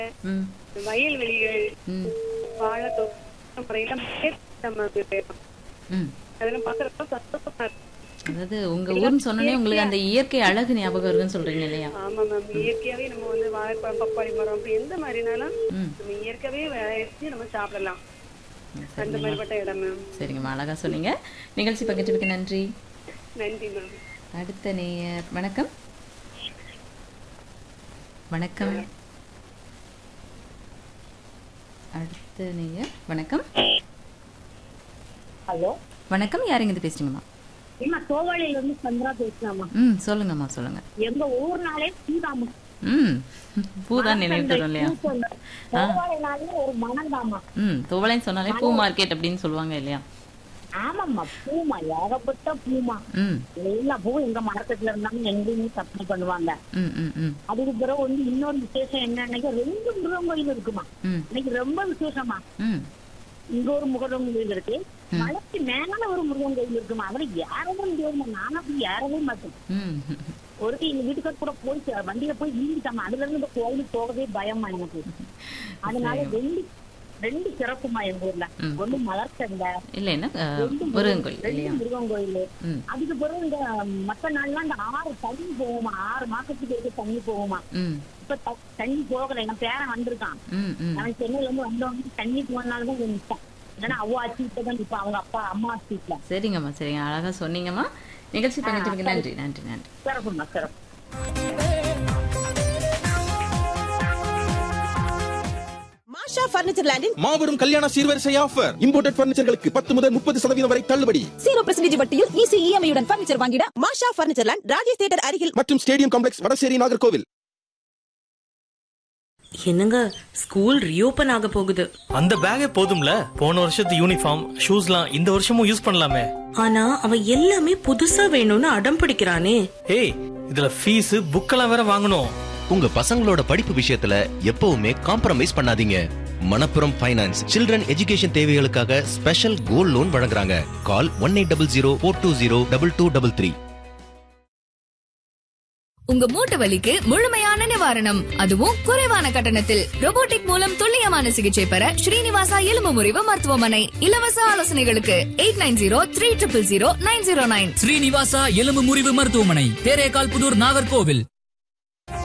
ம் வயல்வெளிகள் ம் வாழைத்தோட்டம் முறையெல்லாம் நமக்கு ம் அதெல்லாம் பாக்குறப்ப சந்தோஷமா இருக்கு அதாவது உங்க ஊர்னு சொன்னோடனே உங்களுக்கு அந்த இயற்கை அழகு ஞாபகம் வருதுன்னு சொல்றீங்க இல்லையா ஆமா மேம் இயற்கையாவே நம்ம வந்து வாழைப்பழம் பப்பாளி மரம் அப்படி எந்த மாதிரினாலும் ம் நம்ம இயற்கையாவே விளைவிச்சு நம்ம சாப்பிடலாம் அந்த சரிங்கம்மா மாதிரிப்பட்ட இடம் மேம் சரிங்கம்மா அழகா சொன்னீங்க நிகழ்ச்சி பகிர்ந்ததுக்கு நன்றி நன்றி மேம் அடுத்த நேயர் வணக்கம் வணக்கம் அடுத்த நேயர் வணக்கம் ஹலோ வணக்கம் யாருங்க இது பேசுறீங்கம்மா ஏமா தோவாளையில இருந்து சந்திரா பேசலாமா ம் சொல்லுங்கம்மா சொல்லுங்க எங்க ஊர்னாலே பூதாமா ம் பூதான் நினைவு தரும் இல்லையா தோவாளைனாலே ஒரு மனம்தாமா ம் துவளைன்னு சொன்னாலே பூ மார்க்கெட் அப்படின்னு சொல்லுவாங்க இல்லையா ஆமாம்மா பூமா ஏகப்பட்ட பூமா ம் எல்லா பூ எங்க மரக்கட்டுல இருந்தாலும் எங்கேயுமே சப்ளை பண்ணுவாங்க ம் ம் ம் அதுக்கு பிறகு வந்து இன்னொரு விசேஷம் என்னன்னா ரெண்டு முருகன் கோயில் இருக்குமா ம் இன்னைக்கு ரொம்ப விசேஷமா ம் இங்க ஒரு முருகன் கோயில் இருக்கு மலைக்கு மேல ஒரு முருகன் கோயில் இருக்குமா அதுல யாரவே முடியாதுமா நானும் அப்படி ஏறவே மாட்டேன் ம் ஒருத்தி எங்க வீட்டுக்கார் கூட போய் ச- வண்டியில போய் வீழ்ந்துட்டாமா அதுல இருந்து இந்த கோயிலுக்கு போகவே பயமா எனக்கு அதனால ரெண்டு ரெண்டு சிறப்புமா எங்க ஊர்ல ஒண்ணு மலர்ச்சந்தை இல்லை என்ன அஹ், ரெண்டு முருகன் கோயில் ரெண்டு இல்லையா முருகன் கோயில் ம் அதுக்கு பிறகு இந்த மத்த நாள்லாம் இந்த ஆறு தண்ணி போகுமா ஆறு மாசத்துக்கு இருக்க தண்ணி போகுமா ம் இப்ப த- தண்ணி போகல என் பேரன் வந்திருக்கான் ம் ம் அவன் சென்னையில இருந்து வந்தவங்க தண்ணி போனால்தான் இவன் நிற்பான் ஏன்னா அவ ஆச்சு இப்பதான் நிப்பான் அவங்க அப்பா அம்மா ஆச்சு வீட்டுல சரிங்கம்மா சரிங்க அழகா சொன்னீங்கம்மா நிகழ்ச்சி பகிர்ந்ததுக்கு நன்றி நன்றி நன்றி சிறப்புமா சிறப்பு மாஷா பர்னிச்சர் லேண்டின் மாபெரும் கல்யாண சீர்வரிசை ஆஃபர் இம்போர்ட்டட் பர்னிச்சர்களுக்கு பத்து முதல் முப்பது சதவீதம் வரை தள்ளுபடி ஜீரோ பெர்சன்டேஜ் வட்டியில் ஈஸி இஎம்ஐயுடன் பர்னிச்சர் வாங்கிட Masha furniture land Rajesh theatre அருகில் மற்றும் ஸ்டேடியம் காம்ப்ளெக்ஸ் வடசேரி நாகர்கோவில் என்னங்க ஸ்கூல் ரீஓபன் ஆக போகுது அந்த பேக்கே போதும்ல போன வருஷத்து யூனிஃபார்ம் ஷூஸ்லாம் இந்த வருஷமும் யூஸ் பண்ணலாமே ஆனா அவன் எல்லாமே புதுசா வேணும்னு அடம் பிடிக்கிறானே ஏய் இதுல ஃபீஸ் புக்கெல்லாம் வேற வாங்கணும் உங்க பசங்களோட படிப்பு விஷயத்துல எப்பவுமே காம்ப்ரமைஸ் பண்ணாதீங்க மணப்புரம் ஃபைனான்ஸ் சில்ட்ரன் எஜுகேஷன் தேவைகளுக்காக ஸ்பெஷல் கோல்ட் லோன் வழங்குறாங்க call one eight double zero four two zero double two double three உங்க மூட்டு வலிக்கு முழுமையான நிவாரணம் அதுவும் குறைவான கட்டணத்தில் robotic மூலம் துல்லியமான சிகிச்சை பெற ஸ்ரீனிவாசா எலும்பு முறிவு மருத்துவமனை இலவச ஆலோசனைகளுக்கு eight nine zero three triple zero nine zero nine Srinivasa எலும்பு முறிவு மருத்துவமனை தேரேகால் புதூர் நாகர்கோவில்